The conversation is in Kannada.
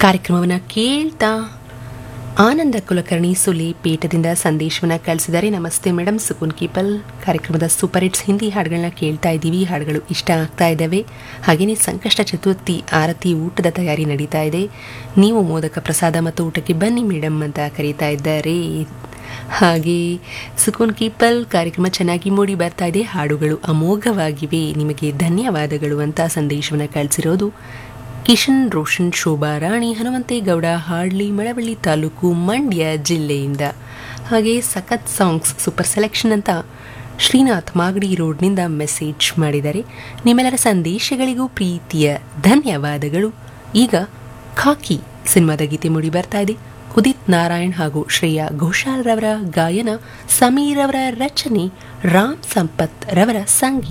ಕಾರ್ಯಕ್ರಮವನ್ನು ಕೇಳ್ತಾ ಆನಂದ ಕುಲಕರ್ಣಿ ಸುಲಿ ಪೇಟದಿಂದ ಸಂದೇಶವನ್ನು ಕಳಿಸಿದ್ದಾರೆ ನಮಸ್ತೆ ಮೇಡಮ್ ಸುಕುನ್ ಕೀಪಲ್ ಕಾರ್ಯಕ್ರಮದ ಸೂಪರ್ ಹಿಟ್ಸ್ ಹಿಂದಿ ಹಾಡುಗಳನ್ನ ಕೇಳ್ತಾ ಇದ್ದೀವಿ ಹಾಡುಗಳು ಇಷ್ಟ ಆಗ್ತಾ ಇದ್ದಾವೆ ಹಾಗೆಯೇ ಸಂಕಷ್ಟ ಚತುರ್ಥಿ ಆರತಿ ಊಟದ ತಯಾರಿ ನಡೀತಾ ಇದೆ ನೀವು ಮೋದಕ ಪ್ರಸಾದ ಮತ್ತು ಊಟಕ್ಕೆ ಬನ್ನಿ ಮೇಡಮ್ ಅಂತ ಕರೀತಾ ಇದ್ದಾರೆ ಹಾಗೆ ಸುಕೂನ್ ಕೀಪಲ್ ಕಾರ್ಯಕ್ರಮ ಚೆನ್ನಾಗಿ ಮೂಡಿ ಬರ್ತಾ ಇದೆ ಹಾಡುಗಳು ಅಮೋಘವಾಗಿವೆ ನಿಮಗೆ ಧನ್ಯವಾದಗಳು ಅಂತ ಸಂದೇಶವನ್ನು ಕಳಿಸಿರೋದು ಕಿಶನ್ ರೋಷನ್ ಶೋಭಾ ರಾಣಿ ಹನುಮಂತೇಗೌಡ ಹಾಡ್ಲಿ ಮಳವಳ್ಳಿ ತಾಲೂಕು ಮಂಡ್ಯ ಜಿಲ್ಲೆಯಿಂದ ಹಾಗೆ ಸಖತ್ ಸಾಂಗ್ಸ್ ಸೂಪರ್ ಸೆಲೆಕ್ಷನ್ ಅಂತ ಶ್ರೀನಾಥ್ ಮಾಗಡಿ ರೋಡ್ನಿಂದ ಮೆಸೇಜ್ ಮಾಡಿದ್ದಾರೆ ನಿಮ್ಮೆಲ್ಲರ ಸಂದೇಶಗಳಿಗೂ ಪ್ರೀತಿಯ ಧನ್ಯವಾದಗಳು ಈಗ ಖಾಕಿ ಸಿನಿಮಾದ ಗೀತೆ ಮೂಡಿ ಬರ್ತಾ ಇದೆ ಉದಿತ್ ನಾರಾಯಣ್ ಹಾಗೂ ಶ್ರೇಯಾ ಘೋಷಾಲ್ ರವರ ಗಾಯನ ಸಮೀರ್ ಅವರ ರಚನೆ ರಾಮ್ ಸಂಪತ್ ರವರ ಸಂಗೀತ